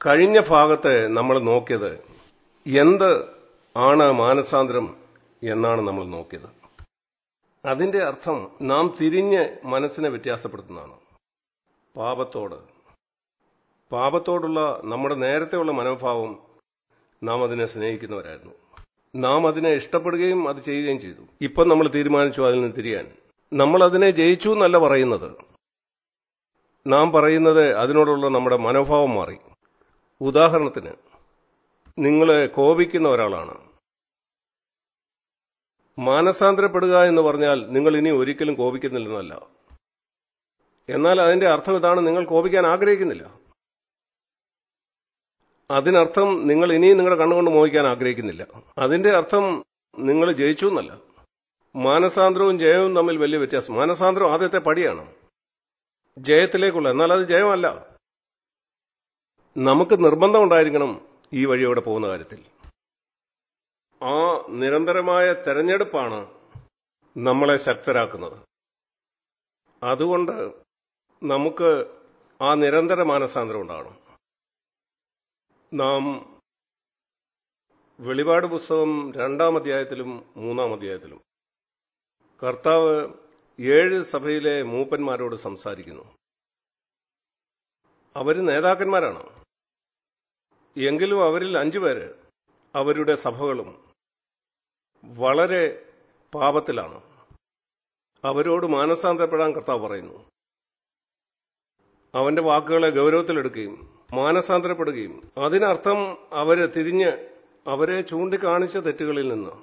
കഴിഞ്ഞ ഭാഗത്തെ നമ്മൾ നോക്കിയത് എന്ത് ആണ് മാനസാന്തരം എന്നാണ് നമ്മൾ നോക്കിയത് അതിന്റെ അർത്ഥം നാം തിരിഞ്ഞ് മനസ്സിനെ വ്യത്യാസപ്പെടുത്തുന്നതാണ് പാപത്തോട് പാപത്തോടുള്ള നമ്മുടെ നേരത്തെയുള്ള മനോഭാവം നാം അതിനെ സ്നേഹിക്കുന്നവരായിരുന്നു നാം അതിനെ ഇഷ്ടപ്പെടുകയും അത് ചെയ്യുകയും ചെയ്തു ഇപ്പം നമ്മൾ തീരുമാനിച്ചു അതിൽ നിന്ന് തിരിയാൻ നമ്മൾ അതിനെ ജയിച്ചു എന്നല്ല പറയുന്നത് നാം പറയുന്നത് അതിനോടുള്ള നമ്മുടെ മനോഭാവം മാറി ഉദാഹരണത്തിന് നിങ്ങൾ കോപിക്കുന്ന ഒരാളാണ് മാനസാന്തരപ്പെടുക എന്ന് പറഞ്ഞാൽ നിങ്ങൾ ഇനി ഒരിക്കലും കോപിക്കുന്നില്ലെന്നല്ല എന്നാൽ അതിന്റെ അർത്ഥം ഇതാണ് നിങ്ങൾ കോപിക്കാൻ ആഗ്രഹിക്കുന്നില്ല അതിനർത്ഥം നിങ്ങൾ ഇനിയും നിങ്ങളുടെ കണ്ണുകൊണ്ട് മോഹിക്കാൻ ആഗ്രഹിക്കുന്നില്ല അതിന്റെ അർത്ഥം നിങ്ങൾ ജയിച്ചു എന്നല്ല മാനസാന്തരവും ജയവും തമ്മിൽ വലിയ വ്യത്യാസം മാനസാന്തരം ആദ്യത്തെ പടിയാണ് ജയത്തിലേക്കുള്ള എന്നാൽ അത് ജയമല്ല നമുക്ക് നിർബന്ധം ഉണ്ടായിരിക്കണം ഈ വഴിയോടെ പോകുന്ന കാര്യത്തിൽ ആ നിരന്തരമായ തെരഞ്ഞെടുപ്പാണ് നമ്മളെ ശക്തരാക്കുന്നത് അതുകൊണ്ട് നമുക്ക് ആ നിരന്തര മാനസാന്തരം ഉണ്ടാകണം നാം വെളിപാട് പുസ്തകം രണ്ടാം അധ്യായത്തിലും മൂന്നാം അധ്യായത്തിലും കർത്താവ് ഏഴ് സഭയിലെ മൂപ്പന്മാരോട് സംസാരിക്കുന്നു അവർ നേതാക്കന്മാരാണ് എങ്കിലും അവരിൽ അഞ്ചുപേര് അവരുടെ സഭകളും വളരെ പാപത്തിലാണ് അവരോട് മാനസാന്തരപ്പെടാൻ കർത്താവ് പറയുന്നു അവന്റെ വാക്കുകളെ ഗൗരവത്തിലെടുക്കുകയും മാനസാന്തരപ്പെടുകയും അതിനർത്ഥം അവര് തിരിഞ്ഞ് അവരെ ചൂണ്ടിക്കാണിച്ച തെറ്റുകളിൽ നിന്ന്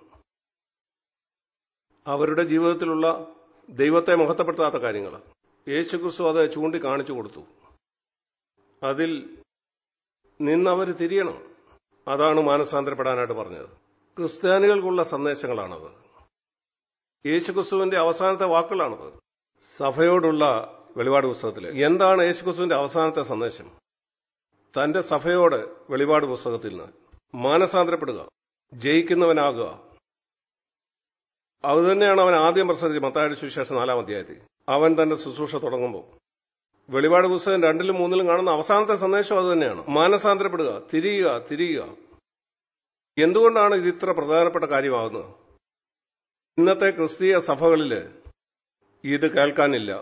അവരുടെ ജീവിതത്തിലുള്ള ദൈവത്തെ മഹത്വപ്പെടുത്താത്ത കാര്യങ്ങൾ യേശുക്രിസ്തു അത് ചൂണ്ടിക്കാണിച്ചു കൊടുത്തു അതിൽ നിന്നവർ തിരിയണം അതാണ് മാനസാന്തരപ്പെടാനായിട്ട് പറഞ്ഞത് ക്രിസ്ത്യാനികൾക്കുള്ള സന്ദേശങ്ങളാണത് യേശുക്രിസ്തുവിന്റെ അവസാനത്തെ വാക്കുകളാണത് സഭയോടുള്ള വെളിപാട് പുസ്തകത്തിൽ എന്താണ് യേശുക്രിസ്തുവിന്റെ അവസാനത്തെ സന്ദേശം തന്റെ സഭയോട് വെളിപാട് പുസ്തകത്തിൽ നിന്ന് മാനസാന്തരപ്പെടുക ജയിക്കുന്നവനാകുക അതുതന്നെയാണ് അവൻ ആദ്യം പ്രസംഗിച്ചത് മത്തായുടെ സുവിശേഷം നാലാം അധ്യായത്തിൽ അവൻ തന്റെ ശുശ്രൂഷ തുടങ്ങുമ്പോൾ വെളിപാട് പുസ്തകം രണ്ടിലും മൂന്നിലും കാണുന്ന അവസാനത്തെ സന്ദേശം അത് തന്നെയാണ് മാനസാന്തരപ്പെടുക തിരിയുക തിരിയുക എന്തുകൊണ്ടാണ് ഇത് ഇത്ര പ്രധാനപ്പെട്ട കാര്യമാകുന്നത് ഇന്നത്തെ ക്രിസ്തീയ സഭകളിൽ ഇത് കേൾക്കാനില്ല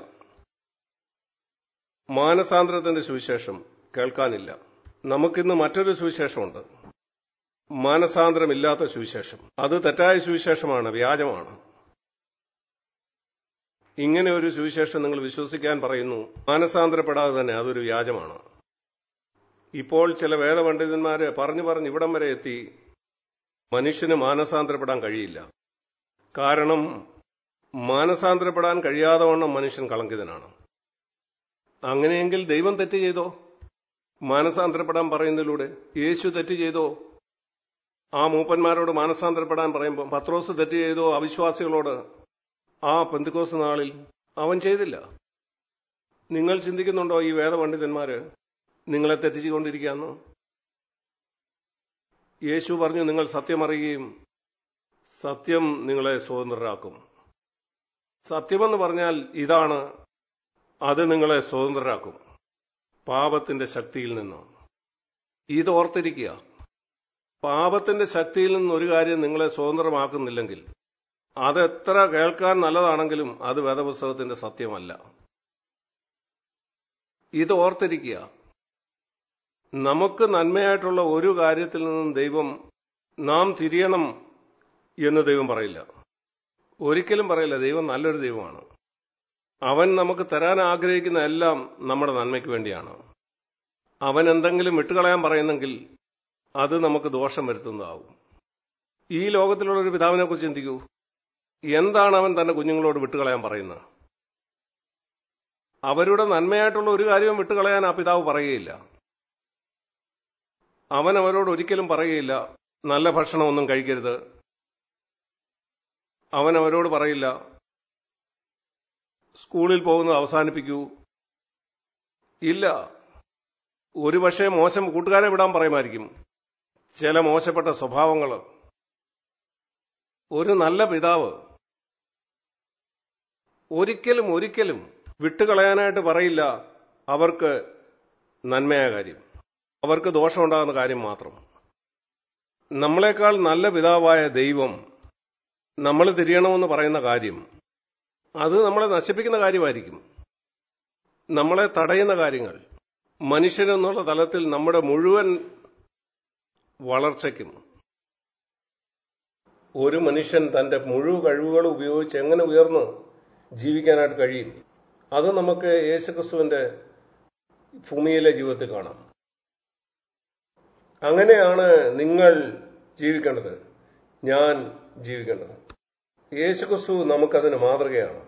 മാനസാന്തരത്തിന്റെ സുവിശേഷം കേൾക്കാനില്ല നമുക്കിന്ന് മറ്റൊരു സുവിശേഷമുണ്ട് മാനസാന്തരമില്ലാത്ത സുവിശേഷം അത് തെറ്റായ സുവിശേഷമാണ് വ്യാജമാണ് ഇങ്ങനെ ഒരു സുവിശേഷം നിങ്ങൾ വിശ്വസിക്കാൻ പറയുന്നു മാനസാന്തരപ്പെടാതെ തന്നെ അതൊരു വ്യാജമാണ് ഇപ്പോൾ ചില വേദപണ്ഡിതന്മാര് പറഞ്ഞു പറഞ്ഞ് ഇവിടം വരെ എത്തി മനുഷ്യന് മാനസാന്തരപ്പെടാൻ കഴിയില്ല കാരണം മാനസാന്തരപ്പെടാൻ കഴിയാതെ വണ്ണം മനുഷ്യൻ കളങ്കിതനാണ് അങ്ങനെയെങ്കിൽ ദൈവം തെറ്റ് ചെയ്തോ മാനസാന്തരപ്പെടാൻ പറയുന്നതിലൂടെ യേശു തെറ്റ് ചെയ്തോ ആ മൂപ്പന്മാരോട് മാനസാന്തരപ്പെടാൻ പറയുമ്പോൾ പത്രോസ് തെറ്റ് ചെയ്തോ അവിശ്വാസികളോട് ആ പെന്തിക്കോസ് നാളിൽ അവൻ ചെയ്തില്ല നിങ്ങൾ ചിന്തിക്കുന്നുണ്ടോ ഈ വേദപണ്ഡിതന്മാര് നിങ്ങളെ തെറ്റിച്ചുകൊണ്ടിരിക്കുകയെന്ന് യേശു പറഞ്ഞു നിങ്ങൾ സത്യം അറിയുകയും സത്യം നിങ്ങളെ സ്വതന്ത്രരാക്കും സത്യമെന്ന് പറഞ്ഞാൽ ഇതാണ് അത് നിങ്ങളെ സ്വതന്ത്രരാക്കും പാപത്തിന്റെ ശക്തിയിൽ നിന്ന് ഇത് ഓർത്തിരിക്കുക പാപത്തിന്റെ ശക്തിയിൽ നിന്ന് ഒരു കാര്യം നിങ്ങളെ സ്വതന്ത്രമാക്കുന്നില്ലെങ്കിൽ അതെത്ര കേൾക്കാൻ നല്ലതാണെങ്കിലും അത് വേദപുസ്തകത്തിന്റെ സത്യമല്ല ഇത് ഓർത്തിരിക്കുക നമുക്ക് നന്മയായിട്ടുള്ള ഒരു കാര്യത്തിൽ നിന്നും ദൈവം നാം തിരിയണം എന്ന് ദൈവം പറയില്ല ഒരിക്കലും പറയില്ല ദൈവം നല്ലൊരു ദൈവമാണ് അവൻ നമുക്ക് തരാൻ ആഗ്രഹിക്കുന്ന എല്ലാം നമ്മുടെ നന്മയ്ക്ക് വേണ്ടിയാണ് അവൻ എന്തെങ്കിലും വിട്ടുകളയാൻ പറയുന്നെങ്കിൽ അത് നമുക്ക് ദോഷം വരുത്തുന്നതാവും ഈ ലോകത്തിലുള്ള ഒരു പിതാവിനെ കുറിച്ച് ചിന്തിക്കൂ എന്താണ് അവൻ തന്റെ കുഞ്ഞുങ്ങളോട് വിട്ടുകളയാൻ പറയുന്നത് അവരുടെ നന്മയായിട്ടുള്ള ഒരു കാര്യവും വിട്ടുകളയാൻ ആ പിതാവ് പറയുകയില്ല അവൻ അവരോട് ഒരിക്കലും പറയുകയില്ല നല്ല ഭക്ഷണമൊന്നും കഴിക്കരുത് അവൻ അവരോട് പറയില്ല സ്കൂളിൽ പോകുന്നത് അവസാനിപ്പിക്കൂ ഇല്ല ഒരുപക്ഷെ മോശം കൂട്ടുകാരെ വിടാൻ പറയുമായിരിക്കും ചില മോശപ്പെട്ട സ്വഭാവങ്ങൾ ഒരു നല്ല പിതാവ് ഒരിക്കലും ഒരിക്കലും വിട്ടുകളയാനായിട്ട് പറയില്ല അവർക്ക് നന്മയായ കാര്യം അവർക്ക് ദോഷമുണ്ടാകുന്ന കാര്യം മാത്രം നമ്മളെക്കാൾ നല്ല പിതാവായ ദൈവം നമ്മൾ തിരിയണമെന്ന് പറയുന്ന കാര്യം അത് നമ്മളെ നശിപ്പിക്കുന്ന കാര്യമായിരിക്കും നമ്മളെ തടയുന്ന കാര്യങ്ങൾ മനുഷ്യനെന്നുള്ള തലത്തിൽ നമ്മുടെ മുഴുവൻ വളർച്ചയ്ക്കും ഒരു മനുഷ്യൻ തന്റെ മുഴുവൻ കഴിവുകൾ ഉപയോഗിച്ച് എങ്ങനെ ഉയർന്ന് ജീവിക്കാനായിട്ട് കഴിയും അത് നമുക്ക് യേശുക്രിസ്തുവിന്റെ ഭൂമിയിലെ ജീവിതത്തിൽ കാണാം അങ്ങനെയാണ് നിങ്ങൾ ജീവിക്കേണ്ടത് ഞാൻ ജീവിക്കേണ്ടത് യേശുക്രിസ്തു നമുക്കതിന് മാതൃകയാണ്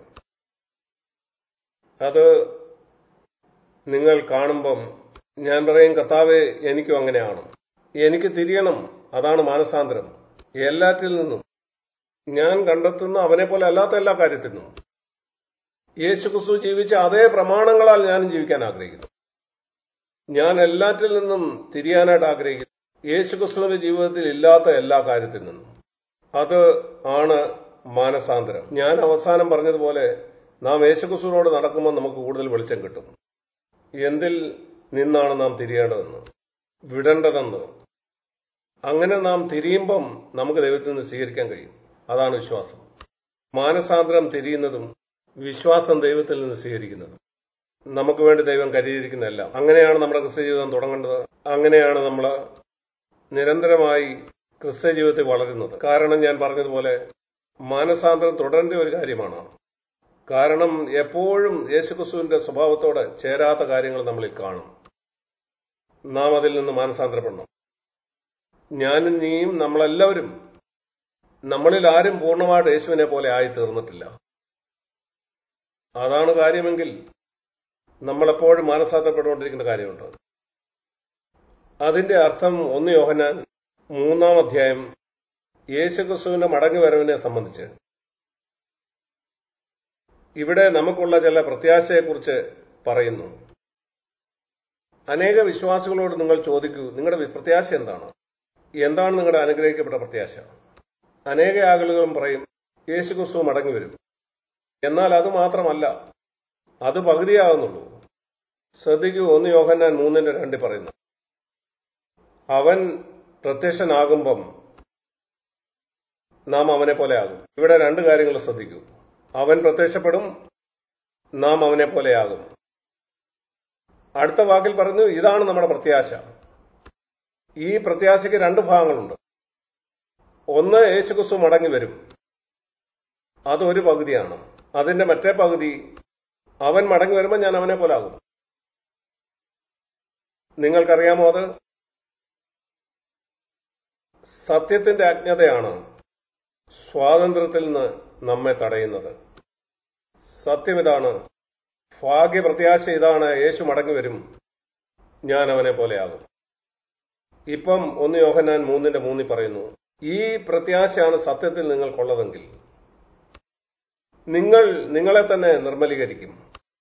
അത് നിങ്ങൾ കാണുമ്പം ഞാൻ പറയും കർത്താവെ എനിക്കും അങ്ങനെയാണ് എനിക്ക് തിരിയണം അതാണ് മാനസാന്തരം എല്ലാറ്റിൽ നിന്നും ഞാൻ കണ്ടെത്തുന്ന അവനെ പോലെ അല്ലാത്ത എല്ലാ കാര്യത്തിനും യേശുക്രിസ്തു ജീവിച്ച അതേ പ്രമാണങ്ങളാൽ ഞാനും ജീവിക്കാൻ ആഗ്രഹിക്കുന്നു ഞാൻ എല്ലാറ്റിൽ നിന്നും തിരിയാനായിട്ട് ആഗ്രഹിക്കുന്നു യേശുക്രിസ്തുവിന്റെ ജീവിതത്തിൽ ഇല്ലാത്ത എല്ലാ കാര്യത്തിൽ നിന്നും അത് ആണ് മാനസാന്തരം ഞാൻ അവസാനം പറഞ്ഞതുപോലെ നാം യേശുക്രിസ്തുവിനോട് നടക്കുമ്പോൾ നമുക്ക് കൂടുതൽ വെളിച്ചം കിട്ടും എന്തിൽ നിന്നാണ് നാം തിരിയേണ്ടതെന്ന് വിടേണ്ടതെന്ന് അങ്ങനെ നാം തിരിയുമ്പം നമുക്ക് ദൈവത്തിൽ നിന്ന് സ്വീകരിക്കാൻ കഴിയും അതാണ് വിശ്വാസം മാനസാന്തരം തിരിയുന്നതും വിശ്വാസം ദൈവത്തിൽ നിന്ന് സ്വീകരിക്കുന്നതും നമുക്ക് വേണ്ടി ദൈവം കരുതിയിരിക്കുന്നതല്ല അങ്ങനെയാണ് നമ്മുടെ ക്രിസ്ത്യ ജീവിതം തുടങ്ങേണ്ടത് അങ്ങനെയാണ് നമ്മൾ നിരന്തരമായി ക്രിസ്ത്യ ജീവിതത്തിൽ വളരുന്നത് കാരണം ഞാൻ പറഞ്ഞതുപോലെ മാനസാന്തരം തുടരേണ്ട ഒരു കാര്യമാണ് കാരണം എപ്പോഴും യേശുക്രിസ്തുവിന്റെ സ്വഭാവത്തോട് ചേരാത്ത കാര്യങ്ങൾ നമ്മളിൽ കാണും നാം അതിൽ നിന്ന് മാനസാന്തരപ്പെടണം ഞാനും നീയും നമ്മളെല്ലാവരും നമ്മളിൽ ആരും പൂർണ്ണമായിട്ട് യേശുവിനെ പോലെ ആയി തീർന്നിട്ടില്ല അതാണ് കാര്യമെങ്കിൽ നമ്മളെപ്പോഴും മാനസാന്തരപ്പെട്ടുകൊണ്ടിരിക്കേണ്ട കാര്യമുണ്ട് അതിന്റെ അർത്ഥം ഒന്ന് യോഹനാൻ മൂന്നാം അധ്യായം യേശുക്രിസ്തുവിന്റെ മടങ്ങി വരവിനെ സംബന്ധിച്ച് ഇവിടെ നമുക്കുള്ള ചില പ്രത്യാശയെക്കുറിച്ച് പറയുന്നു അനേക വിശ്വാസികളോട് നിങ്ങൾ ചോദിക്കൂ നിങ്ങളുടെ പ്രത്യാശ എന്താണ് എന്താണ് നിങ്ങളുടെ അനുഗ്രഹിക്കപ്പെട്ട പ്രത്യാശ അനേക ആളുകളും പറയും യേശുക്രിസ്തു മടങ്ങി വരും എന്നാൽ അത് മാത്രമല്ല അത് പകുതിയാകുന്നുള്ളൂ ശ്രദ്ധിക്കൂ ഒന്ന് യോഹന്നാൻ മൂന്നിന്റെ രണ്ടിൽ പറയുന്നു അവൻ പ്രത്യക്ഷനാകുമ്പം നാം അവനെ പോലെ ആകും ഇവിടെ രണ്ട് കാര്യങ്ങൾ ശ്രദ്ധിക്കൂ അവൻ പ്രത്യക്ഷപ്പെടും നാം അവനെ പോലെയാകും അടുത്ത വാക്കിൽ പറഞ്ഞു ഇതാണ് നമ്മുടെ പ്രത്യാശ ഈ പ്രത്യാശയ്ക്ക് രണ്ട് ഭാഗങ്ങളുണ്ട് ഒന്ന് യേശുക്രിസ്തു മടങ്ങി വരും അത് ഒരു പകുതിയാണ് അതിന്റെ മറ്റേ പകുതി അവൻ മടങ്ങി വരുമ്പോൾ ഞാൻ അവനെ പോലാകും നിങ്ങൾക്കറിയാമോ അത് സത്യത്തിന്റെ അജ്ഞതയാണ് സ്വാതന്ത്ര്യത്തിൽ നിന്ന് നമ്മെ തടയുന്നത് സത്യം ഇതാണ് ഭാഗ്യപ്രത്യാശ ഇതാണ് യേശു മടങ്ങി വരും ഞാൻ അവനെ പോലെയാകും ഇപ്പം ഒന്ന് യോഹന്നാൻ മൂന്നിന്റെ മൂന്നിൽ പറയുന്നു ഈ പ്രത്യാശയാണ് സത്യത്തിൽ നിങ്ങൾക്കുള്ളതെങ്കിൽ നിങ്ങൾ നിങ്ങളെ തന്നെ നിർമ്മലീകരിക്കും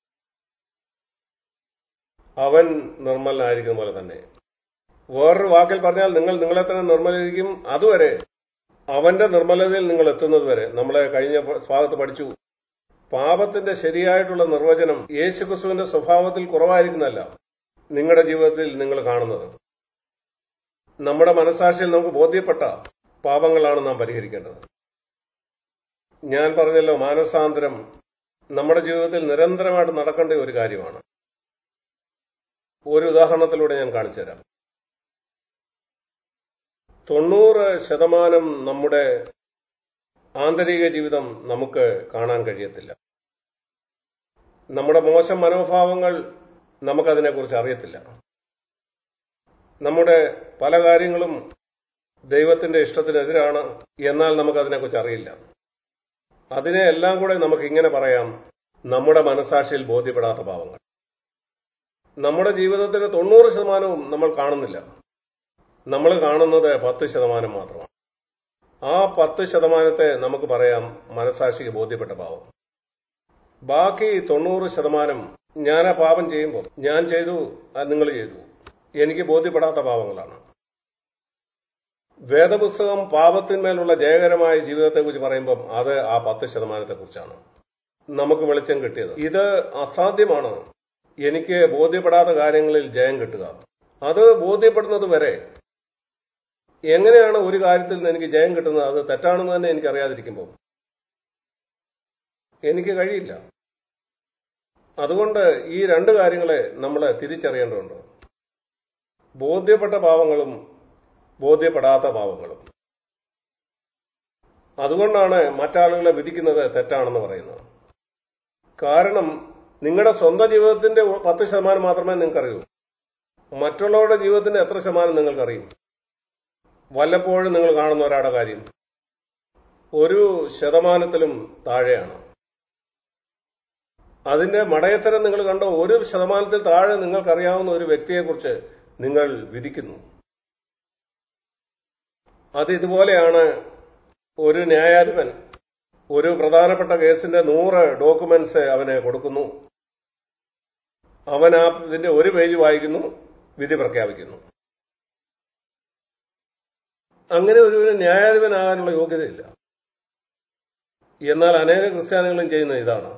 അവൻ നിർമ്മലനായിരിക്കുന്ന പോലെ തന്നെ വേറൊരു വാക്കിൽ പറഞ്ഞാൽ നിങ്ങൾ നിങ്ങളെ തന്നെ നിർമ്മലീകരിക്കും അതുവരെ അവന്റെ നിർമ്മലതയിൽ നിങ്ങൾ എത്തുന്നത് വരെ നമ്മളെ കഴിഞ്ഞ ഭാഗത്ത് പഠിച്ചു പാപത്തിന്റെ ശരിയായിട്ടുള്ള നിർവചനം യേശുക്രിസ്തുവിന്റെ സ്വഭാവത്തിൽ കുറവായിരിക്കുന്നല്ല നിങ്ങളുടെ ജീവിതത്തിൽ നിങ്ങൾ കാണുന്നത് നമ്മുടെ മനസാക്ഷിയിൽ നമുക്ക് ബോധ്യപ്പെട്ട പാപങ്ങളാണ് നാം പരിഹരിക്കേണ്ടത് ഞാൻ പറഞ്ഞല്ലോ മാനസാന്തരം നമ്മുടെ ജീവിതത്തിൽ നിരന്തരമായിട്ട് നടക്കേണ്ട ഒരു കാര്യമാണ് ഒരു ഉദാഹരണത്തിലൂടെ ഞാൻ കാണിച്ചുതരാം തൊണ്ണൂറ് ശതമാനം നമ്മുടെ ആന്തരിക ജീവിതം നമുക്ക് കാണാൻ കഴിയത്തില്ല നമ്മുടെ മോശം മനോഭാവങ്ങൾ നമുക്കതിനെക്കുറിച്ച് അറിയത്തില്ല നമ്മുടെ പല കാര്യങ്ങളും ദൈവത്തിന്റെ ഇഷ്ടത്തിനെതിരാണ് എന്നാൽ നമുക്കതിനെക്കുറിച്ച് അറിയില്ല അതിനെ എല്ലാം കൂടെ നമുക്ക് ഇങ്ങനെ പറയാം നമ്മുടെ മനസാക്ഷിയിൽ ബോധ്യപ്പെടാത്ത പാവങ്ങൾ നമ്മുടെ ജീവിതത്തിന്റെ തൊണ്ണൂറ് ശതമാനവും നമ്മൾ കാണുന്നില്ല നമ്മൾ കാണുന്നത് പത്ത് ശതമാനം മാത്രമാണ് ആ പത്ത് ശതമാനത്തെ നമുക്ക് പറയാം മനസാക്ഷിക്ക് ബോധ്യപ്പെട്ട പാവം ബാക്കി തൊണ്ണൂറ് ശതമാനം ഞാൻ ആ പാപം ചെയ്യുമ്പോൾ ഞാൻ ചെയ്തു അത് നിങ്ങൾ ചെയ്തു എനിക്ക് ബോധ്യപ്പെടാത്ത പാവങ്ങളാണ് വേദപുസ്തകം പാപത്തിന്മേലുള്ള ജയകരമായ ജീവിതത്തെക്കുറിച്ച് പറയുമ്പം അത് ആ പത്ത് ശതമാനത്തെക്കുറിച്ചാണ് നമുക്ക് വെളിച്ചം കിട്ടിയത് ഇത് അസാധ്യമാണ് എനിക്ക് ബോധ്യപ്പെടാത്ത കാര്യങ്ങളിൽ ജയം കിട്ടുക അത് ബോധ്യപ്പെടുന്നത് വരെ എങ്ങനെയാണ് ഒരു കാര്യത്തിൽ നിന്ന് എനിക്ക് ജയം കിട്ടുന്നത് അത് തെറ്റാണെന്ന് തന്നെ എനിക്ക് അറിയാതിരിക്കുമ്പോൾ എനിക്ക് കഴിയില്ല അതുകൊണ്ട് ഈ രണ്ട് കാര്യങ്ങളെ നമ്മൾ തിരിച്ചറിയേണ്ടതുണ്ട് ബോധ്യപ്പെട്ട പാവങ്ങളും ബോധ്യപ്പെടാത്ത പാവങ്ങളും അതുകൊണ്ടാണ് മറ്റാളുകളെ വിധിക്കുന്നത് തെറ്റാണെന്ന് പറയുന്നത് കാരണം നിങ്ങളുടെ സ്വന്തം ജീവിതത്തിന്റെ പത്ത് ശതമാനം മാത്രമേ നിങ്ങൾക്കറിയൂ മറ്റുള്ളവരുടെ ജീവിതത്തിന്റെ എത്ര ശതമാനം നിങ്ങൾക്കറിയും വല്ലപ്പോഴും നിങ്ങൾ കാണുന്ന ഒരാളുടെ കാര്യം ഒരു ശതമാനത്തിലും താഴെയാണ് അതിന്റെ മടയത്തരം നിങ്ങൾ കണ്ടോ ഒരു ശതമാനത്തിൽ താഴെ നിങ്ങൾക്കറിയാവുന്ന ഒരു വ്യക്തിയെക്കുറിച്ച് നിങ്ങൾ വിധിക്കുന്നു അത് ഇതുപോലെയാണ് ഒരു ന്യായാധിപൻ ഒരു പ്രധാനപ്പെട്ട കേസിന്റെ നൂറ് ഡോക്യുമെന്റ്സ് അവന് കൊടുക്കുന്നു അവൻ ആ ഇതിന്റെ ഒരു പേജ് വായിക്കുന്നു വിധി പ്രഖ്യാപിക്കുന്നു അങ്ങനെ ഒരു ന്യായാധിപനാകാനുള്ള യോഗ്യതയില്ല എന്നാൽ അനേക ക്രിസ്ത്യാനികളും ചെയ്യുന്ന ഇതാണ്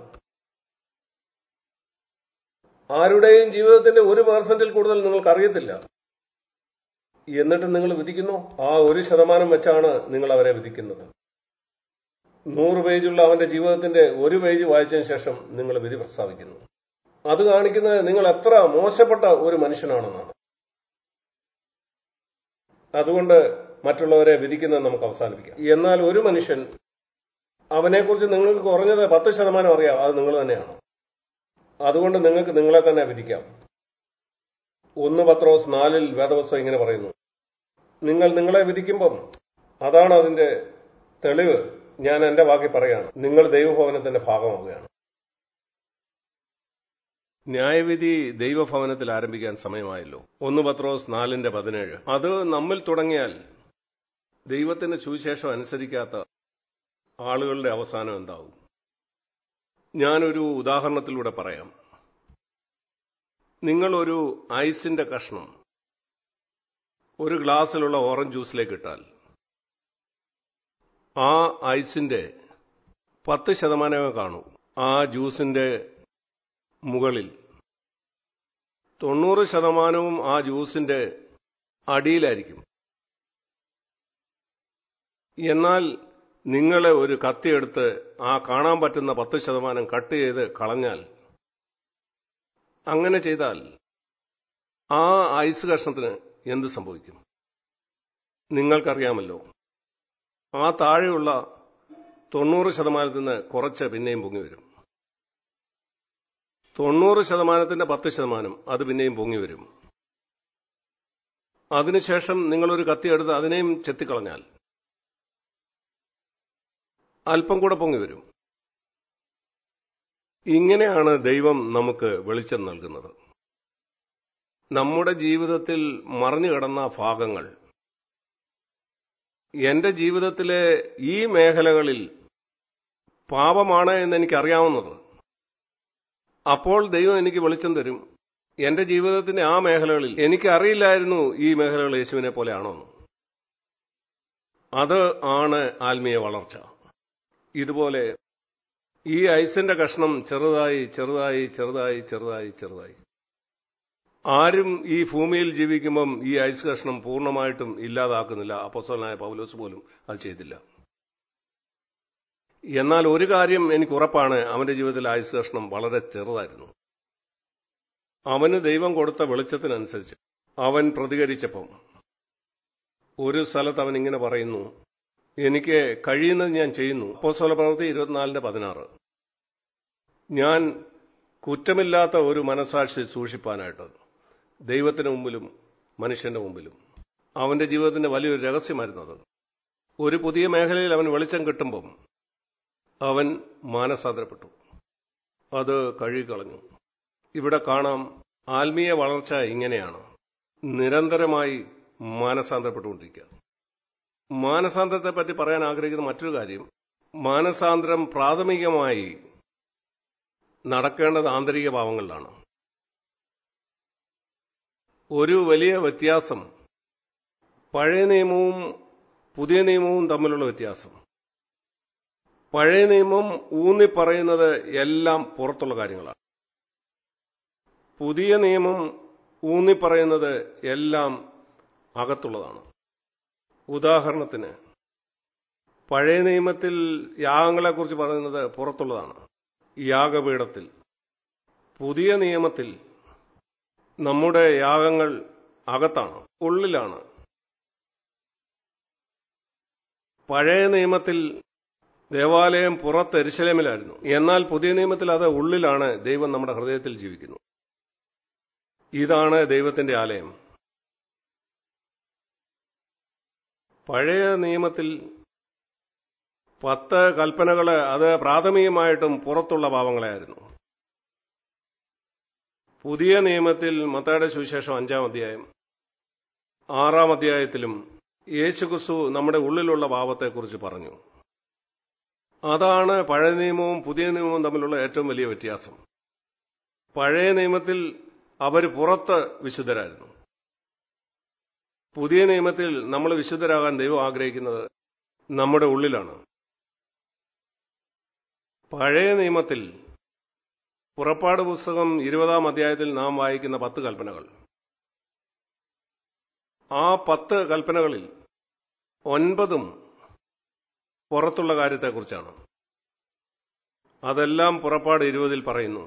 ആരുടെയും ജീവിതത്തിന്റെ ഒരു പേഴ്സന്റിൽ കൂടുതൽ നിങ്ങൾക്ക് അറിയത്തില്ല എന്നിട്ട് നിങ്ങൾ വിധിക്കുന്നു ആ ഒരു ശതമാനം വെച്ചാണ് നിങ്ങൾ അവരെ വിധിക്കുന്നത് നൂറ് പേജുള്ള അവന്റെ ജീവിതത്തിന്റെ ഒരു പേജ് വായിച്ചതിന് ശേഷം നിങ്ങൾ വിധി പ്രസ്താവിക്കുന്നു അത് കാണിക്കുന്നത് നിങ്ങൾ എത്ര മോശപ്പെട്ട ഒരു മനുഷ്യനാണെന്നാണ് അതുകൊണ്ട് മറ്റുള്ളവരെ വിധിക്കുന്നത് നമുക്ക് അവസാനിപ്പിക്കാം എന്നാൽ ഒരു മനുഷ്യൻ അവനെക്കുറിച്ച് നിങ്ങൾക്ക് കുറഞ്ഞത് പത്ത് ശതമാനം അറിയാം അത് നിങ്ങൾ തന്നെയാണ് അതുകൊണ്ട് നിങ്ങൾക്ക് നിങ്ങളെ തന്നെ വിധിക്കാം ഒന്ന് പത്രോസ് നാലിൽ വേദവസ്വം ഇങ്ങനെ പറയുന്നു നിങ്ങൾ നിങ്ങളെ വിധിക്കുമ്പം അതാണ് അതിന്റെ തെളിവ് ഞാൻ എന്റെ വാക്കി പറയാണ് നിങ്ങൾ ദൈവഭവനത്തിന്റെ ഭാഗമാവുകയാണ് ന്യായവിധി ദൈവഭവനത്തിൽ ആരംഭിക്കാൻ സമയമായല്ലോ ഒന്ന് പത്രോസ് നാലിന്റെ പതിനേഴ് അത് നമ്മിൽ തുടങ്ങിയാൽ ദൈവത്തിന്റെ സുവിശേഷം അനുസരിക്കാത്ത ആളുകളുടെ അവസാനം എന്താവും ഞാനൊരു ഉദാഹരണത്തിലൂടെ പറയാം നിങ്ങളൊരു ഐസിന്റെ കഷ്ണം ഒരു ഗ്ലാസ്സിലുള്ള ഓറഞ്ച് ജ്യൂസിലേക്ക് ഇട്ടാൽ ആ ഐസിന്റെ പത്ത് ശതമാനമേ കാണൂ ആ ജ്യൂസിന്റെ മുകളിൽ തൊണ്ണൂറ് ശതമാനവും ആ ജ്യൂസിന്റെ അടിയിലായിരിക്കും എന്നാൽ നിങ്ങളെ ഒരു കത്തിയെടുത്ത് ആ കാണാൻ പറ്റുന്ന പത്ത് ശതമാനം കട്ട് ചെയ്ത് കളഞ്ഞാൽ അങ്ങനെ ചെയ്താൽ ആ ഐസ് കഷ്ണത്തിന് എന്ത് സംഭവിക്കും നിങ്ങൾക്കറിയാമല്ലോ ആ താഴെയുള്ള തൊണ്ണൂറ് ശതമാനത്തിൽ നിന്ന് കുറച്ച് പിന്നെയും പൊങ്ങി വരും തൊണ്ണൂറ് ശതമാനത്തിന്റെ പത്ത് ശതമാനം അത് പിന്നെയും പൊങ്ങി വരും അതിനുശേഷം നിങ്ങളൊരു കത്തിയെടുത്ത് അതിനെയും ചെത്തിക്കളഞ്ഞാൽ അല്പം കൂടെ പൊങ്ങി വരും ഇങ്ങനെയാണ് ദൈവം നമുക്ക് വെളിച്ചം നൽകുന്നത് നമ്മുടെ ജീവിതത്തിൽ മറഞ്ഞു കിടന്ന ഭാഗങ്ങൾ എന്റെ ജീവിതത്തിലെ ഈ മേഖലകളിൽ പാപമാണ് എന്ന് എനിക്കറിയാവുന്നത് അപ്പോൾ ദൈവം എനിക്ക് വെളിച്ചം തരും എന്റെ ജീവിതത്തിന്റെ ആ മേഖലകളിൽ എനിക്ക് അറിയില്ലായിരുന്നു ഈ മേഖലകൾ യേശുവിനെ പോലെയാണോ അത് ആണ് ആത്മീയ വളർച്ച ഇതുപോലെ ഈ ഐസിന്റെ കഷ്ണം ചെറുതായി ചെറുതായി ചെറുതായി ചെറുതായി ചെറുതായി ആരും ഈ ഭൂമിയിൽ ജീവിക്കുമ്പം ഈ ഐസ് കഷ്ണം പൂർണ്ണമായിട്ടും ഇല്ലാതാക്കുന്നില്ല അപ്പോസ്തലനായ പൗലോസ് പോലും അത് ചെയ്തില്ല എന്നാൽ ഒരു കാര്യം എനിക്ക് ഉറപ്പാണ് അവന്റെ ജീവിതത്തിൽ ഐസ് കഷ്ണം വളരെ ചെറുതായിരുന്നു അവന് ദൈവം കൊടുത്ത വെളിച്ചത്തിനനുസരിച്ച് അവൻ പ്രതികരിച്ചപ്പം ഒരു സ്ഥലത്ത് അവൻ ഇങ്ങനെ പറയുന്നു എനിക്ക് കഴിയുന്നത് ഞാൻ ചെയ്യുന്നു അപ്പോസ്തല പ്രവൃത്തി ഇരുപത്തിനാലിന്റെ പതിനാറ് ഞാൻ കുറ്റമില്ലാത്ത ഒരു മനസാക്ഷി സൂക്ഷിപ്പാനായിട്ട് ദൈവത്തിന് മുമ്പിലും മനുഷ്യന്റെ മുമ്പിലും അവന്റെ ജീവിതത്തിന്റെ വലിയൊരു രഹസ്യമായിരുന്നു അത് ഒരു പുതിയ മേഖലയിൽ അവൻ വെളിച്ചം കിട്ടുമ്പം അവൻ മാനസാന്തരപ്പെട്ടു അത് കഴുകിക്കളഞ്ഞു ഇവിടെ കാണാം ആത്മീയ വളർച്ച ഇങ്ങനെയാണ് നിരന്തരമായി മാനസാന്തരപ്പെട്ടുകൊണ്ടിരിക്കുക മാനസാന്തരത്തെ പറ്റി പറയാൻ ആഗ്രഹിക്കുന്ന മറ്റൊരു കാര്യം മാനസാന്തരം പ്രാഥമികമായി നടക്കേണ്ടത് ആന്തരിക ഭാവങ്ങളിലാണ് ഒരു വലിയ വ്യത്യാസം പഴയ നിയമവും പുതിയ നിയമവും തമ്മിലുള്ള വ്യത്യാസം പഴയ നിയമം ഊന്നി പറയുന്നത് എല്ലാം പുറത്തുള്ള കാര്യങ്ങളാണ് പുതിയ നിയമം ഊന്നിപ്പറയുന്നത് എല്ലാം അകത്തുള്ളതാണ് ഉദാഹരണത്തിന് പഴയ നിയമത്തിൽ യാഗങ്ങളെക്കുറിച്ച് പറയുന്നത് പുറത്തുള്ളതാണ് യാഗപീഠത്തിൽ പുതിയ നിയമത്തിൽ നമ്മുടെ യാഗങ്ങൾ അകത്താണ് ഉള്ളിലാണ് പഴയ നിയമത്തിൽ ദേവാലയം പുറത്ത് എരിശലേമിലായിരുന്നു എന്നാൽ പുതിയ നിയമത്തിൽ അത് ഉള്ളിലാണ് ദൈവം നമ്മുടെ ഹൃദയത്തിൽ ജീവിക്കുന്നു ഇതാണ് ദൈവത്തിന്റെ ആലയം പഴയ നിയമത്തിൽ പത്ത് കൽപ്പനകള് അത് പ്രാഥമികമായിട്ടും പുറത്തുള്ള പാവങ്ങളായിരുന്നു പുതിയ നിയമത്തിൽ മത്തയുടെ സുവിശേഷം അഞ്ചാം അധ്യായം ആറാം അധ്യായത്തിലും യേശുക്രിസ്തു നമ്മുടെ ഉള്ളിലുള്ള പാപത്തെക്കുറിച്ച് പറഞ്ഞു അതാണ് പഴയ നിയമവും പുതിയ നിയമവും തമ്മിലുള്ള ഏറ്റവും വലിയ വ്യത്യാസം പഴയ നിയമത്തിൽ അവർ പുറത്ത് വിശുദ്ധരായിരുന്നു പുതിയ നിയമത്തിൽ നമ്മൾ വിശുദ്ധരാകാൻ ദൈവം ആഗ്രഹിക്കുന്നത് നമ്മുടെ ഉള്ളിലാണ് പഴയ നിയമത്തിൽ പുറപ്പാട് പുസ്തകം ഇരുപതാം അധ്യായത്തിൽ നാം വായിക്കുന്ന പത്ത് കൽപ്പനകൾ ആ പത്ത് കൽപ്പനകളിൽ ഒൻപതും പുറത്തുള്ള കാര്യത്തെക്കുറിച്ചാണ് അതെല്ലാം പുറപ്പാട് ഇരുപതിൽ പറയുന്നു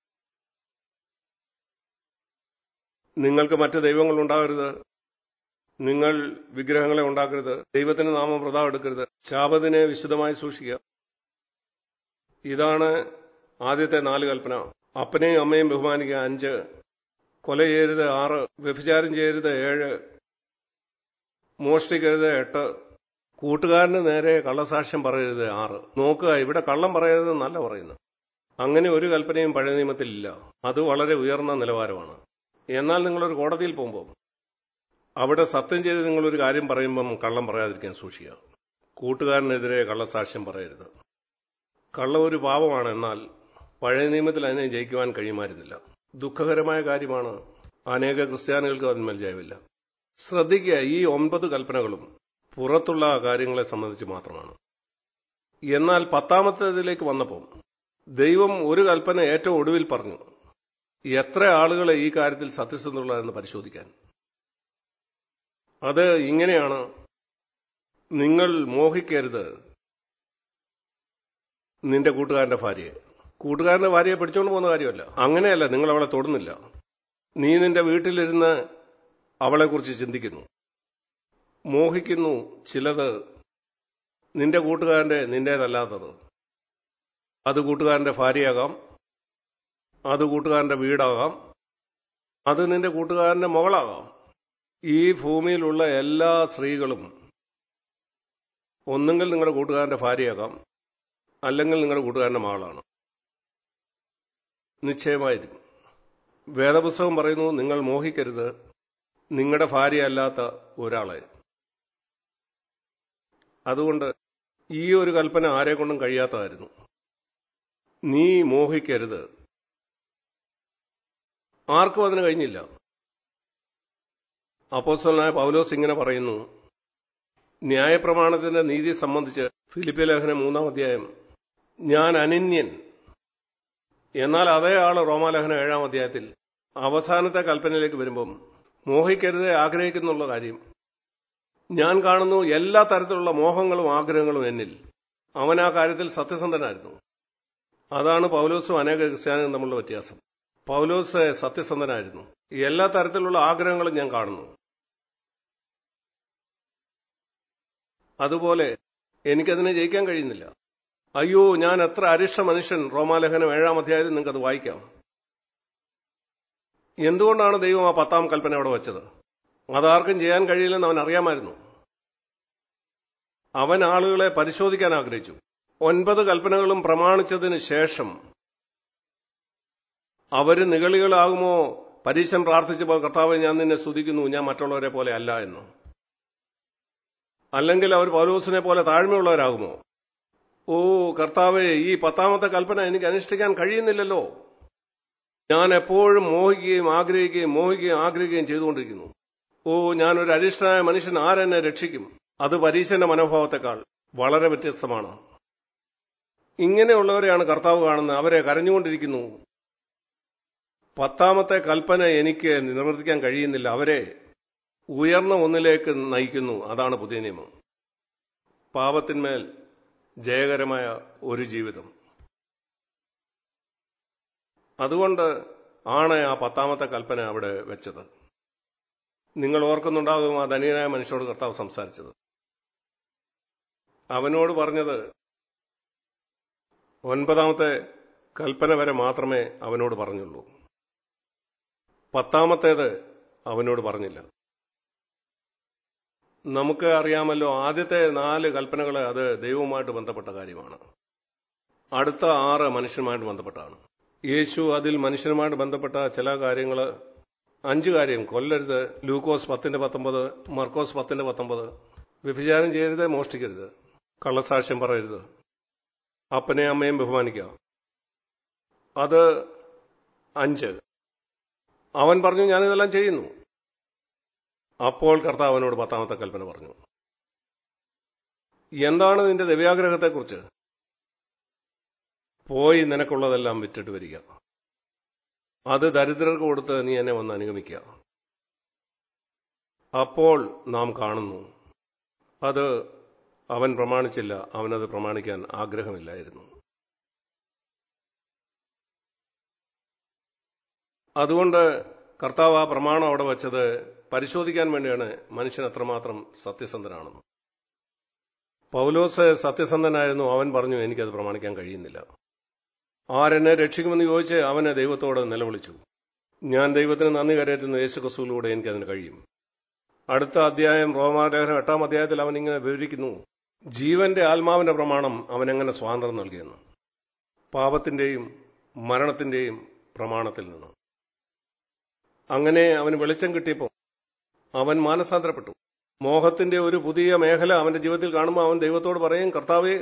നിങ്ങൾക്ക് മറ്റ് ദൈവങ്ങൾ ഉണ്ടാകരുത് നിങ്ങൾ വിഗ്രഹങ്ങളെ ഉണ്ടാക്കരുത് ദൈവത്തിന് നാമം വ്രതം എടുക്കരുത് ശാപത്തിനെ വിശുദ്ധമായി സൂക്ഷിക്കുക ഇതാണ് ആദ്യത്തെ നാല് കൽപ്പന അപ്പനെയും അമ്മയും ബഹുമാനിക്കുക അഞ്ച് കൊല ചെയ്യരുത് ആറ് വ്യഭിചാരം ചെയ്യരുത് ഏഴ് മോഷ്ടിക്കരുത് എട്ട് കൂട്ടുകാരന് നേരെ കള്ളസാക്ഷ്യം പറയരുത് ആറ് നോക്കുക ഇവിടെ കള്ളം പറയരുത് നല്ല പറയുന്നു അങ്ങനെ ഒരു കൽപ്പനയും പഴയ നിയമത്തിലില്ല അത് വളരെ ഉയർന്ന നിലവാരമാണ് എന്നാൽ നിങ്ങളൊരു കോടതിയിൽ പോകുമ്പോൾ അവിടെ സത്യം ചെയ്ത് നിങ്ങളൊരു കാര്യം പറയുമ്പം കള്ളം പറയാതിരിക്കാൻ സൂക്ഷിക്കുക കൂട്ടുകാരനെതിരെ കള്ളസാക്ഷ്യം പറയരുത് കള്ളം ഒരു പാപമാണ് എന്നാൽ പഴയ നിയമത്തിൽ അതിനെ ജയിക്കുവാൻ കഴിയുമായിരുന്നില്ല ദുഃഖകരമായ കാര്യമാണ് അനേക ക്രിസ്ത്യാനികൾക്ക് അതിന്മേൽ ജയമില്ല ശ്രദ്ധിക്കുക ഈ ഒൻപത് കൽപ്പനകളും പുറത്തുള്ള കാര്യങ്ങളെ സംബന്ധിച്ച് മാത്രമാണ് എന്നാൽ പത്താമത്തേതിലേക്ക് വന്നപ്പോൾ ദൈവം ഒരു കൽപ്പന ഏറ്റവും ഒടുവിൽ പറഞ്ഞു എത്ര ആളുകളെ ഈ കാര്യത്തിൽ സത്യസന്ധമുള്ളതെന്ന് പരിശോധിക്കാൻ അത് ഇങ്ങനെയാണ് നിങ്ങൾ മോഹിക്കരുത് നിന്റെ കൂട്ടുകാരന്റെ ഭാര്യയെ കൂട്ടുകാരന്റെ ഭാര്യയെ പിടിച്ചോണ്ട് പോകുന്ന കാര്യമല്ല അങ്ങനെയല്ല നിങ്ങൾ അവളെ തൊടുന്നില്ല നീ നിന്റെ വീട്ടിലിരുന്ന് അവളെക്കുറിച്ച് ചിന്തിക്കുന്നു മോഹിക്കുന്നു ചിലത് നിന്റെ കൂട്ടുകാരന്റെ നിന്റേതല്ലാത്തത് അത് കൂട്ടുകാരന്റെ ഭാര്യയാകാം അത് കൂട്ടുകാരന്റെ വീടാകാം അത് നിന്റെ കൂട്ടുകാരന്റെ മകളാകാം ഈ ഭൂമിയിലുള്ള എല്ലാ സ്ത്രീകളും ഒന്നുകിൽ നിങ്ങളുടെ കൂട്ടുകാരന്റെ ഭാര്യയാകാം അല്ലെങ്കിൽ നിങ്ങളുടെ കൂട്ടുകാരന്റെ മകളാണ് നിശ്ചയമായിരിക്കും വേദപുസ്തകം പറയുന്നു നിങ്ങൾ മോഹിക്കരുത് നിങ്ങളുടെ ഭാര്യയല്ലാത്ത ഒരാളെ അതുകൊണ്ട് ഈ ഒരു കൽപ്പന ആരെ കൊണ്ടും കഴിയാത്തതായിരുന്നു നീ മോഹിക്കരുത് ആർക്കും അതിന് കഴിഞ്ഞില്ല അപ്പോസ്റ്റലായ പൗലോസ് ഇങ്ങനെ പറയുന്നു ന്യായപ്രമാണത്തിന്റെ നീതി സംബന്ധിച്ച് ഫിലിപ്പിയ ലേഖനം മൂന്നാം അധ്യായം ഞാൻ അനന്യൻ എന്നാൽ അതേ ആള് റോമാലേഖനം ഏഴാം അധ്യായത്തിൽ അവസാനത്തെ കൽപ്പനയിലേക്ക് വരുമ്പം മോഹിക്കരുത് ആഗ്രഹിക്കുന്നുള്ള കാര്യം ഞാൻ കാണുന്നു എല്ലാ തരത്തിലുള്ള മോഹങ്ങളും ആഗ്രഹങ്ങളും എന്നിൽ അവൻ ആ കാര്യത്തിൽ സത്യസന്ധനായിരുന്നു അതാണ് പൗലോസും അനേക ക്രിസ്ത്യാനികളും തമ്മിലുള്ള വ്യത്യാസം പൗലോസ് സത്യസന്ധനായിരുന്നു എല്ലാ തരത്തിലുള്ള ആഗ്രഹങ്ങളും ഞാൻ കാണുന്നു അതുപോലെ എനിക്കതിനെ ജയിക്കാൻ കഴിയുന്നില്ല അയ്യോ ഞാൻ എത്ര അരിഷ്ട മനുഷ്യൻ റോമാലേഖനം ഏഴാം അധ്യായത്തിൽ നിങ്ങൾക്കത് വായിക്കാം എന്തുകൊണ്ടാണ് ദൈവം ആ പത്താം കൽപ്പന അവിടെ വെച്ചത് അതാർക്കും ചെയ്യാൻ കഴിയില്ലെന്ന് അവൻ അറിയാമായിരുന്നു അവൻ ആളുകളെ പരിശോധിക്കാൻ ആഗ്രഹിച്ചു ഒൻപത് കൽപ്പനകളും പ്രമാണിച്ചതിന് ശേഷം അവര് നിഗളികളാകുമോ പരീശൻ പ്രാർത്ഥിച്ചപ്പോൾ കർത്താവ് ഞാൻ നിന്നെ സ്തുതിക്കുന്നു ഞാൻ മറ്റുള്ളവരെ പോലെ അല്ല എന്ന് അല്ലെങ്കിൽ അവർ പൗലോസിനെ പോലെ താഴ്മയുള്ളവരാകുമോ ഓ കർത്താവെ ഈ പത്താമത്തെ കൽപ്പന എനിക്ക് അനുഷ്ഠിക്കാൻ കഴിയുന്നില്ലല്ലോ ഞാൻ എപ്പോഴും മോഹിക്കുകയും ആഗ്രഹിക്കുകയും മോഹിക്കുകയും ആഗ്രഹിക്കുകയും ചെയ്തുകൊണ്ടിരിക്കുന്നു ഓ ഞാൻ ഒരു അരിഷ്ടനായ മനുഷ്യൻ ആരെന്നെ രക്ഷിക്കും അത് പരീശന്റെ മനോഭാവത്തെക്കാൾ വളരെ വ്യത്യസ്തമാണ് ഇങ്ങനെയുള്ളവരെയാണ് കർത്താവ് കാണുന്നത് അവരെ കരഞ്ഞുകൊണ്ടിരിക്കുന്നു പത്താമത്തെ കൽപ്പന എനിക്ക് നിവർത്തിക്കാൻ കഴിയുന്നില്ല അവരെ ഉയർന്ന ഒന്നിലേക്ക് നയിക്കുന്നു അതാണ് പുതിയ നിയമം പാപത്തിന്മേൽ ജയകരമായ ഒരു ജീവിതം അതുകൊണ്ട് ആണ് ആ പത്താമത്തെ കൽപ്പന അവിടെ വെച്ചത് നിങ്ങൾ ഓർക്കുന്നുണ്ടാകും ആ ധനികനായ മനുഷ്യനോട് കർത്താവ് സംസാരിച്ചത് അവനോട് പറഞ്ഞത് ഒൻപതാമത്തെ കൽപ്പന വരെ മാത്രമേ അവനോട് പറഞ്ഞുള്ളൂ പത്താമത്തേത് അവനോട് പറഞ്ഞില്ല നമുക്ക് അറിയാമല്ലോ ആദ്യത്തെ നാല് കൽപ്പനകൾ അത് ദൈവവുമായിട്ട് ബന്ധപ്പെട്ട കാര്യമാണ് അടുത്ത ആറ് മനുഷ്യനുമായിട്ട് ബന്ധപ്പെട്ടാണ് യേശു അതിൽ മനുഷ്യനുമായിട്ട് ബന്ധപ്പെട്ട ചില കാര്യങ്ങൾ അഞ്ച് കാര്യം കൊല്ലരുത് ലൂക്കോസ് പത്തിന്റെ പത്തൊമ്പത് മർക്കോസ് പത്തിന്റെ പത്തൊമ്പത് വ്യഭിചാരം ചെയ്യരുത് മോഷ്ടിക്കരുത് കള്ളസാക്ഷ്യം പറയരുത് അപ്പനെ അമ്മയും ബഹുമാനിക്കുക അത് അഞ്ച് അവൻ പറഞ്ഞു ഞാനിതെല്ലാം ചെയ്യുന്നു അപ്പോൾ കർത്താവ് അവനോട് പത്താമത്തെ കൽപ്പന പറഞ്ഞു എന്താണ് നിന്റെ ദിവ്യാഗ്രഹത്തെക്കുറിച്ച് പോയി നിനക്കുള്ളതെല്ലാം വിറ്റിട്ട് വരിക അത് ദരിദ്രർക്ക് കൊടുത്ത് നീ എന്നെ വന്ന് അനുഗമിക്കുക അപ്പോൾ നാം കാണുന്നു അത് അവൻ പ്രമാണിച്ചില്ല അവനത് പ്രമാണിക്കാൻ ആഗ്രഹമില്ലായിരുന്നു അതുകൊണ്ട് കർത്താവ് ആ പ്രമാണം അവിടെ വച്ചത് പരിശോധിക്കാൻ വേണ്ടിയാണ് മനുഷ്യൻ അത്രമാത്രം സത്യസന്ധനാണെന്ന് പൗലോസ് സത്യസന്ധനായിരുന്നു അവൻ പറഞ്ഞു എനിക്കത് പ്രമാണിക്കാൻ കഴിയുന്നില്ല ആരെന്നെ രക്ഷിക്കുമെന്ന് ചോദിച്ച് അവനെ ദൈവത്തോട് നിലവിളിച്ചു ഞാൻ ദൈവത്തിന് നന്ദി കരയറ്റുന്നു യേശു ക്രിസ്തുവിലൂടെ എനിക്കതിന് കഴിയും അടുത്ത അധ്യായം റോമാലേഖനം എട്ടാം അധ്യായത്തിൽ അവൻ ഇങ്ങനെ വിവരിക്കുന്നു ജീവന്റെ ആത്മാവിന്റെ പ്രമാണം അവൻ എങ്ങനെ സ്വാതന്ത്ര്യം നൽകിയെന്ന് പാപത്തിന്റെയും മരണത്തിന്റെയും പ്രമാണത്തിൽ നിന്ന് അങ്ങനെ അവന് വെളിച്ചം കിട്ടിയപ്പോൾ അവൻ മാനസാന്തരപ്പെട്ടു മോഹത്തിന്റെ ഒരു പുതിയ മേഖല അവന്റെ ജീവിതത്തിൽ കാണുമ്പോൾ അവൻ ദൈവത്തോട് പറയും കർത്താവേ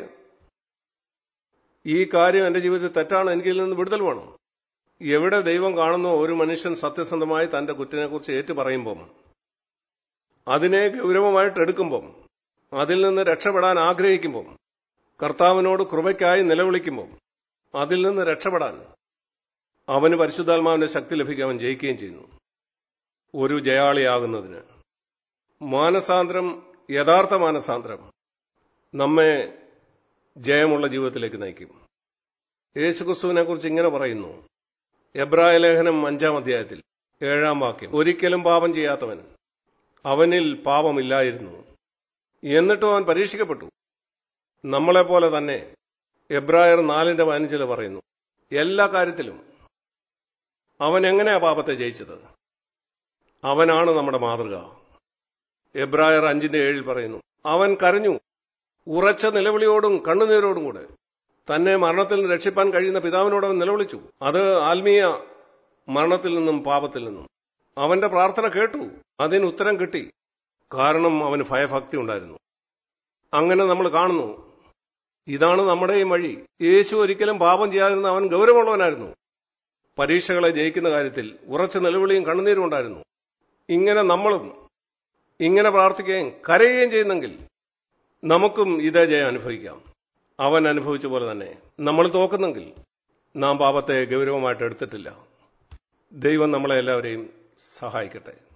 ഈ കാര്യം എന്റെ ജീവിതത്തിൽ തെറ്റാണ് എനിക്കിൽ നിന്ന് വിടുതൽ വേണം എവിടെ ദൈവം കാണുന്നോ ഒരു മനുഷ്യൻ സത്യസന്ധമായി തന്റെ കുറ്റിനെക്കുറിച്ച് ഏറ്റു പറയുമ്പം അതിനെ ഗൗരവമായിട്ട് എടുക്കുമ്പം അതിൽ നിന്ന് രക്ഷപ്പെടാൻ ആഗ്രഹിക്കുമ്പം കർത്താവിനോട് കൃപയ്ക്കായി നിലവിളിക്കുമ്പം അതിൽ നിന്ന് രക്ഷപ്പെടാൻ അവന് പരിശുദ്ധാത്മാവിന്റെ ശക്തി ലഭിക്കാൻ അവൻ ജയിക്കുകയും ചെയ്യുന്നു ഒരു ജയാളിയാകുന്നതിന് മാനസാന്തരം യഥാർത്ഥ മാനസാന്തരം നമ്മെ ജയമുള്ള ജീവിതത്തിലേക്ക് നയിക്കും യേശുക്രിസ്തുവിനെ കുറിച്ച് ഇങ്ങനെ പറയുന്നു എബ്രായ ലേഖനം അഞ്ചാം അധ്യായത്തിൽ ഏഴാം വാക്യം ഒരിക്കലും പാപം ചെയ്യാത്തവൻ അവനിൽ പാപമില്ലായിരുന്നു എന്നിട്ടും അവൻ പരീക്ഷിക്കപ്പെട്ടു നമ്മളെപ്പോലെ തന്നെ എബ്രായർ നാലിന്റെ പതിനഞ്ചില് പറയുന്നു എല്ലാ കാര്യത്തിലും അവൻ എങ്ങനെയാ പാപത്തെ ജയിച്ചത് അവനാണ് നമ്മുടെ മാതൃക എബ്രായർ അഞ്ചിന്റെ ഏഴിൽ പറയുന്നു അവൻ കരഞ്ഞു ഉറച്ച നിലവിളിയോടും കണ്ണുനീരോടും കൂടെ തന്നെ മരണത്തിൽ നിന്ന് രക്ഷിപ്പാൻ കഴിയുന്ന പിതാവിനോട് അവൻ നിലവിളിച്ചു അത് ആത്മീയ മരണത്തിൽ നിന്നും പാപത്തിൽ നിന്നും അവന്റെ പ്രാർത്ഥന കേട്ടു അതിന് ഉത്തരം കിട്ടി കാരണം അവന് ഭയഭക്തി ഉണ്ടായിരുന്നു അങ്ങനെ നമ്മൾ കാണുന്നു ഇതാണ് നമ്മുടെയും വഴി യേശു ഒരിക്കലും പാപം ചെയ്യാതിരുന്ന അവൻ ഗൗരവമുള്ളവനായിരുന്നു പരീക്ഷകളെ ജയിക്കുന്ന കാര്യത്തിൽ ഉറച്ച നിലവിളിയും കണ്ണുനീരും ഉണ്ടായിരുന്നു ഇങ്ങനെ നമ്മളും ഇങ്ങനെ പ്രാർത്ഥിക്കുകയും കരയുകയും ചെയ്യുന്നെങ്കിൽ നമുക്കും ഇതേ ജയം അനുഭവിക്കാം അവൻ അനുഭവിച്ച പോലെ തന്നെ നമ്മൾ തോക്കുന്നെങ്കിൽ നാം പാപത്തെ ഗൗരവമായിട്ട് എടുത്തിട്ടില്ല ദൈവം നമ്മളെ എല്ലാവരെയും സഹായിക്കട്ടെ